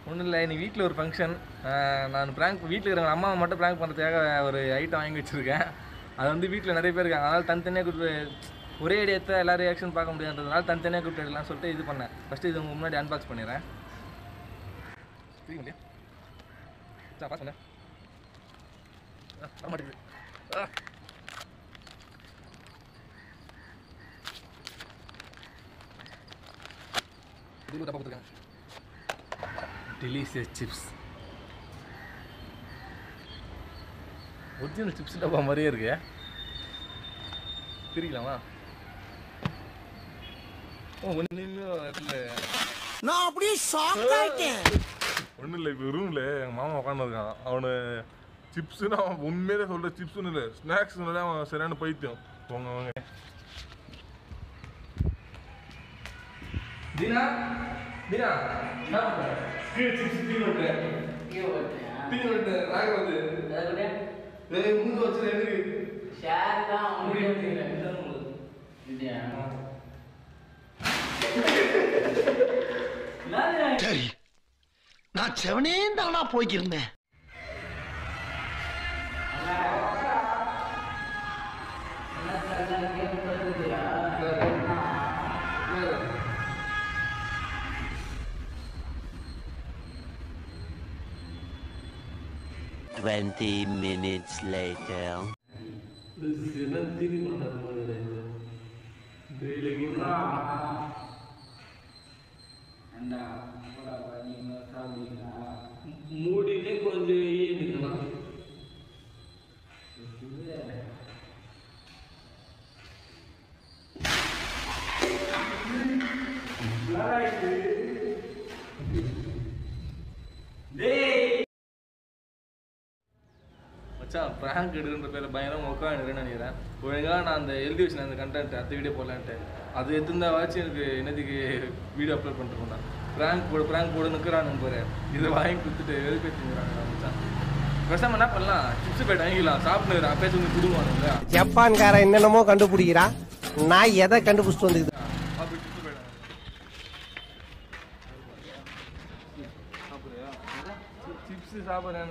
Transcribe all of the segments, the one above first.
ஒன்றும் இல்லை இன்னைக்கு வீட்டில் ஒரு ஃபங்க்ஷன் நான் ப்ராங்க் வீட்டில் இருக்கிறவங்க அம்மாவை மட்டும் ப்ராங்க் பண்ணுறதுக்காக ஒரு ஐட்டம் வாங்கி வச்சுருக்கேன் அது வந்து வீட்டில் நிறைய பேர் இருக்காங்க அதனால் தனித்தனியாக கூப்பிட்டு ஒரே இடத்த எல்லா ரியாக்ஷன் பார்க்க முடியாதுன்றதுனால தனித்தனியாக கூப்பிட்டு எடுக்கலாம்னு சொல்லிட்டு இது பண்ணேன் ஃபஸ்ட்டு இது உங்க முன்னாடி அன்பாக்ஸ் பண்ணிடுறேன் புரியுங்க இல்லையா சரி பாஸ் பண்ண வர மாட்டேங்குது ஆ. இது ஒரு டப்பா கொடுத்துருக்காங்க டெலிஷியஸ் சிப்ஸ் ஒரிஜினல் சிப்ஸ் டப்பா மாதிரியே இருக்கு பிரிக்கலாமா ஓ ஒன்றுமே இல்லை நான் அப்படியே ஷாக் ஆயிட்டேன் ஒன்றும் இல்லை இப்போ ரூமில் எங்கள் மாமா உட்காந்துருக்கான் அவனு சிப்ஸுன்னு அவன் உண்மையிலே சொல்கிற சிப்ஸுன்னு இல்லை ஸ்நாக்ஸ்னாலே அவன் சரியான பைத்தியம் போங்க வாங்க தீனா தீனா என்ன பண்ற கீழே சிப்ஸ் தீ விட்டு தீ விட்டு ராகவது ஏய் மூந்து வச்சு எனக்கு சரி நான் செவனே தானா போய்க்கிருந்தேன் Twenty minutes later. மூடிட்டே கொஞ்சம் ஏந்துக்கலாம் மச்சான் ப்ராங்க் எடுக்கிற பேரில் பயங்கரம் உட்காந்துருன்னு நினைக்கிறேன் ஒழுங்காக நான் அந்த எழுதி வச்சேன் அந்த கண்டென்ட் அடுத்த வீடியோ போடலான்ட்டு அது எத்திருந்தா வாச்சு எனக்கு என்னத்துக்கு வீடியோ அப்லோட் பண்ணிட்டு நான் ப்ராங்க் போடு ப்ராங்க் போடு நிற்கிறான் பாரு இதை வாங்கி கொடுத்துட்டு வெறுப்பேற்றிங்கிறாங்க மச்சான் பேசாம என்ன பண்ணலாம் சிப்ஸ் போய்ட்டு வாங்கிக்கலாம் சாப்பிட்டு அப்பே சொல்லி கொடுவானுங்களா ஜப்பான்காரன் என்னென்னமோ கண்டுபிடிக்கிறான் நான் எதை கண்டுபிடிச்சிட்டு வந்து அப்படி சிப்ஸ் போய்டாங்க சாப்பிடுறியா சிப்ஸ் சாப்பிட்றேன்னு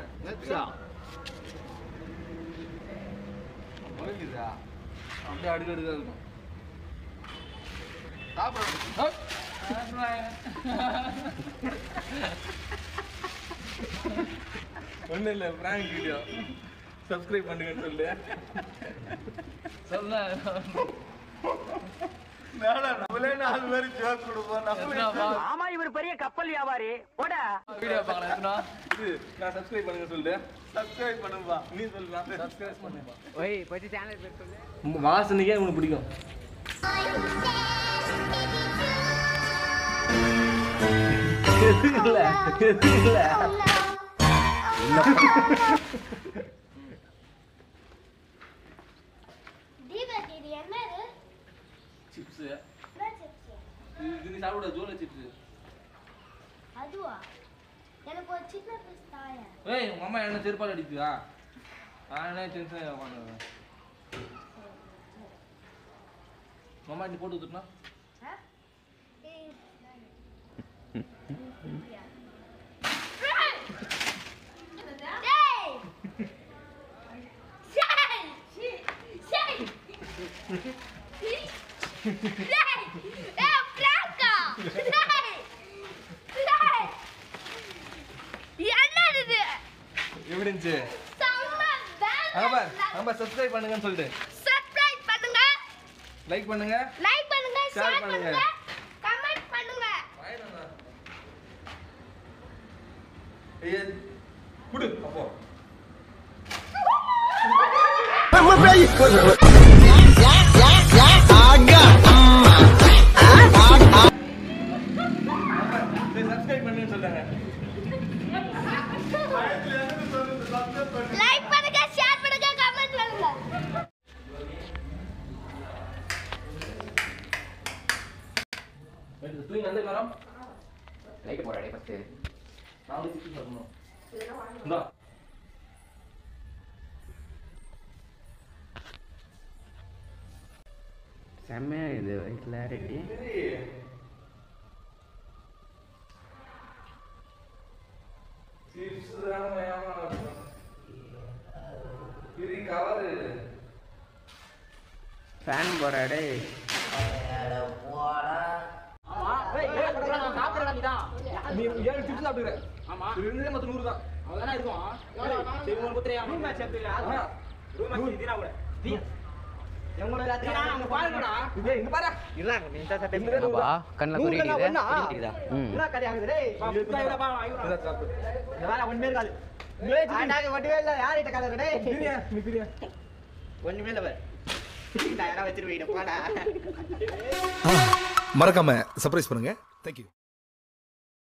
முழுங்குதா அப்படியே அடுக்கு அடுக்கா இருக்கும் ஒன்றும் இல்லை பிராங்க் வீடியோ சப்ஸ்கிரைப் பண்ணுங்கன்னு சொல்லு சொல்ல நம்மளே நாலு பேர் ஜோக் கொடுப்போம் நம்மளே ஆமா இவர் பெரிய கப்பல் வியாபாரி போட வீடியோ பார்க்கலாம் இது நான் சப்ஸ்கிரைப் பண்ணுங்க சொல்லு சப்ஸ்கிரைப் பண்ணுப்பா நீ சொல்லலாம் சப்ஸ்கிரைப் பண்ணுப்பா ஓய் பத்தி சேனல் பேர் சொல்லு வாசனைக்கே உனக்கு பிடிக்கும் இல்ல இல்ல தீபக் இது என்னது சிப்ஸ் என்ன chips? இது நீ சாப்பிட ஜோல சிப்ஸ் அதுவா எனக்கு ஒரு சின்ன பீஸ் தாயா ஏய் உங்க அம்மா என்ன செருப்பால் அடிக்குதா நானே டென்ஷன் உட்காந்துருவேன் உங்க அம்மா இப்படி போட்டு விட்டுனா ஏய், டேய்! டேய்! டேய்! டேய்! ஏய், பிராங்கா! டேய்! டேய்! என்னது இது? எப்படி இருந்துச்சு செம்ம வேலை. ஆமா ஆமா சப்ஸ்கிரைப் பண்ணுங்கன்னு சொல்லிட்டு Subscribe பண்ணுங்க லைக் பண்ணுங்க லைக் பண்ணுங்க Share ஷேர் பண்ணுங்க. பண்ணுங்க கமெண்ட் பண்ணுங்க ஏய் குடு அப்போ சப்ஸ்கிரைப் பண்ணுன்னு சொல்றாங்க லைக் பண்ணுங்க ஷேர் பண்ணுங்க கமெண்ட் பண்ணுங்க தூங்கி வந்து வரோம் லைட் போடாடே ஃபர்ஸ்ட் நான் வந்து சிக்கி சொல்லணும் இந்தா செம்மையா இது கிளாரிட்டி ஃபேன் போறாடே நீ ஏழு சிப்ஸ் சாப்பிட்டுக்கிற ஆமா இருந்தே மொத்தம் நூறு தான் அவ்வளோதான் இருக்கும் சரி உங்களுக்கு குத்துறியா ஆஹா. நூறு. டேய், இங்க பாரு. இந்த நூறு தான். கண்ணில் குறிக்குது ம் இதுதான் சாப்பிடு. பிரியா, நீ பிரியா. மறக்காம சர்ப்ரைஸ் பண்ணுங்க தேங்க்யூ